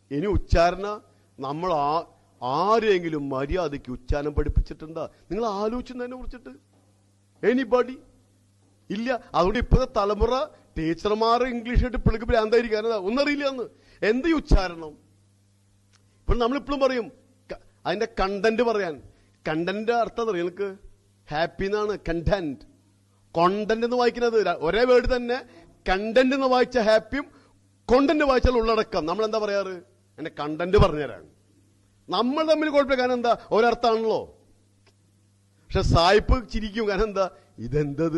ഇനി ഉച്ചാരണ നമ്മൾ ആ ആരെങ്കിലും മര്യാദയ്ക്ക് ഉച്ചാരണം പഠിപ്പിച്ചിട്ടുണ്ടാ നിങ്ങൾ ആലോചിച്ചതിനെ കുറിച്ചിട്ട് എനിബഡി ഇല്ല അതുകൊണ്ട് ഇപ്പോഴത്തെ തലമുറ ടീച്ചർമാർ ഇംഗ്ലീഷ് ആയിട്ട് പിള്ളേക്ക് ഭ്രാന്തായിരിക്കാനതാ ഒന്നറിയില്ല എന്ന് എന്ത് ഈ ഉച്ചാരണം ഇപ്പോൾ നമ്മളിപ്പോഴും പറയും ക- അതിന്റെ കണ്ടന്റ് പറയാൻ കണ്ടന്റ് അർത്ഥം അറിയാം എനിക്ക് ഹാപ്പി എന്നാണ് കണ്ടന്റ് കോണ്ടന്റ് എന്ന് വായിക്കുന്നത് ര- ഒരേ വേർഡ് തന്നെ കണ്ടന്റ് എന്ന് വായിച്ച ഹാപ്പിയും കോണ്ടന്റ് വായിച്ചാൽ ഉള്ളടക്കം നമ്മൾ എന്താ പറയാറ് എന്റെ കണ്ടന്റ് പറഞ്ഞുതരാൻ നമ്മൾ തമ്മിൽ കുഴപ്പമില്ല കാരണം എന്താ ഒരർത്ഥാണല്ലോ പക്ഷെ സായിപ്പ് ചിരിക്കും കാരണം എന്താ ഇതെന്തത്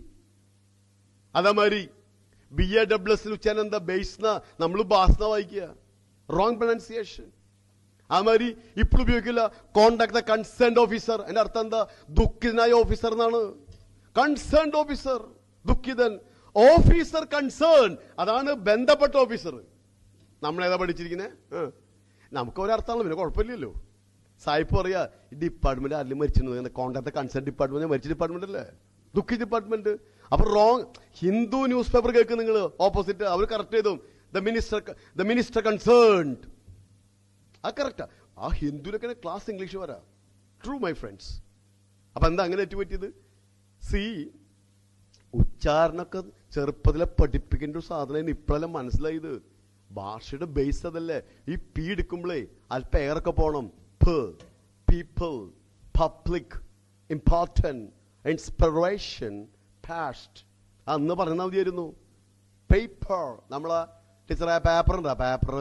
അതേമാതിരി ബി എ ഡബ്ല്യു എസ് ഉച്ചാൻ എന്താ ബേസ്ന നമ്മൾ ബാസ്ന വായിക്കുക റോങ് പ്രൊനൗൺസിയേഷൻ അതുമാതിരി ഇപ്പോൾ ഉപയോഗിക്കില്ല കോണ്ടാക്ട് ദ കൺസേൺഡ് ഓഫീസർ എന്റെ അർത്ഥം എന്താ ദുഃഖിതനായ ഓഫീസർ എന്നാണ് കൺസേൺഡ് ഓഫീസർ ദുഃഖിതൻ ഓഫീസർ കൺസേൺ അതാണ് ബന്ധപ്പെട്ട ഓഫീസർ നമ്മൾ ഏതാ പഠിച്ചിരിക്കുന്നത് നമുക്ക് ഒരർത്ഥമാണല്ലോ പിന്നെ കുഴപ്പമില്ലല്ലോ സായിപ്പ് പറയാ ഈ ഡിപ്പാർട്ട്മെന്റ് ആരെങ്കിലും മരിച്ചിട്ടുണ്ട് കോണ്ടാക്ട് കൺസേൺ ഡിപ്പാർട്ട്മെന്റ് മരിച്ച ഡിപ്പാർട്ട്മെന്റ് അല്ലേ ദുഃഖി ഡിപ്പാർട്ട്മെന്റ് അപ്പൊ റോങ് ഹിന്ദു ന്യൂസ് പേപ്പർ കേൾക്കും നിങ്ങൾ ഓപ്പോസിറ്റ് അവർ കറക്റ്റ് ചെയ്തു the minister the minister concerned ആ കറക്റ്റാ ആ ഹിന്ദുവിനൊക്കെ ക്ലാസ് ഇംഗ്ലീഷ് വരാ ട്രൂ മൈ ഫ്രണ്ട്സ് അപ്പൊ എന്താ അങ്ങനെ പറ്റിയത് സി ഉച്ചാരണമൊക്കെ ചെറുപ്പത്തിലെ പഠിപ്പിക്കേണ്ട ഒരു സാധനം ഇപ്പോഴെല്ലാം മനസ്സിലായത് ഭാഷയുടെ ബേസ് അതല്ലേ ഈ പി എടുക്കുമ്പോഴേ അല്പം ഏറൊക്കെ പോണം people public important inspiration past അന്ന് പറഞ്ഞാൽ മതിയായിരുന്നു പേപ്പർ നമ്മളെ ടീച്ചറെ പേപ്പർ ഉണ്ടാ പേപ്പർ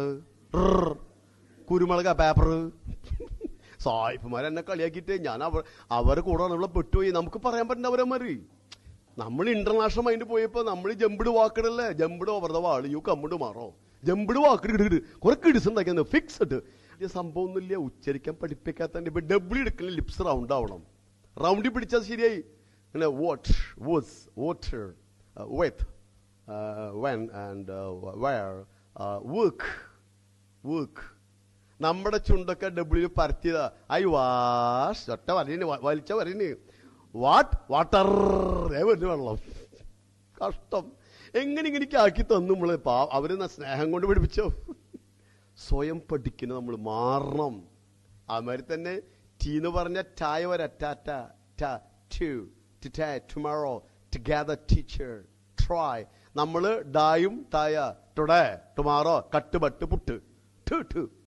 കുരുമുളക പേപ്പർ സായിപ്പുമാർ എന്നെ കളിയാക്കിയിട്ട് ഞാൻ അവർ അവരെ കൂടെ നമ്മളെ പെട്ടുപോയി നമുക്ക് പറയാൻ പറ്റുന്ന അവരെ മാറി നമ്മൾ ഇന്റർനാഷണൽ മൈൻഡ് പോയപ്പോ നമ്മൾ ജമ്പിട് വാക്കിടല്ലേ jumped over the wall you കമ്പിട് മാറോ ജമ്പിട് വാക്കിട് കുറെ കിടിസ് ഉണ്ടാക്കിയത് ഫിക്സ്ഡ് ഇത് സംഭവം ഒന്നുമില്ല ഉച്ചരിക്കാൻ പഠിപ്പിക്കാത്ത ഇപ്പൊ ഡബിൾ എടുക്കണ ലിപ്സ് റൗണ്ട് ആവണം റൗണ്ടിൽ പിടിച്ചാൽ ശരിയായി പിന്നെ what was water with when and wire work work നമ്മുടെ ചുണ്ടൊക്കെ ഡബിളിൽ പരത്തിയതാ ഐ വാഷ് ഒറ്റ വരന് വലിച്ച വരന് വാട്ട് വാട്ടർ വരുന്ന വെള്ളം കഷ്ടം എങ്ങനെ ഇങ്ങനെയൊക്കെ ആക്കി തന്നു നമ്മള് പാ- അവര് ന- സ്നേഹം കൊണ്ട് പഠിപ്പിച്ചോ സ്വയം പഠിക്കുന്ന നമ്മൾ മാറണം അതുമാതിരി തന്നെ ടീ എന്ന് പറഞ്ഞ ടായ വര ടാറ്റ to tomorrow together teacher try നമ്മള് ഡായും തായ today tomorrow cut but put to to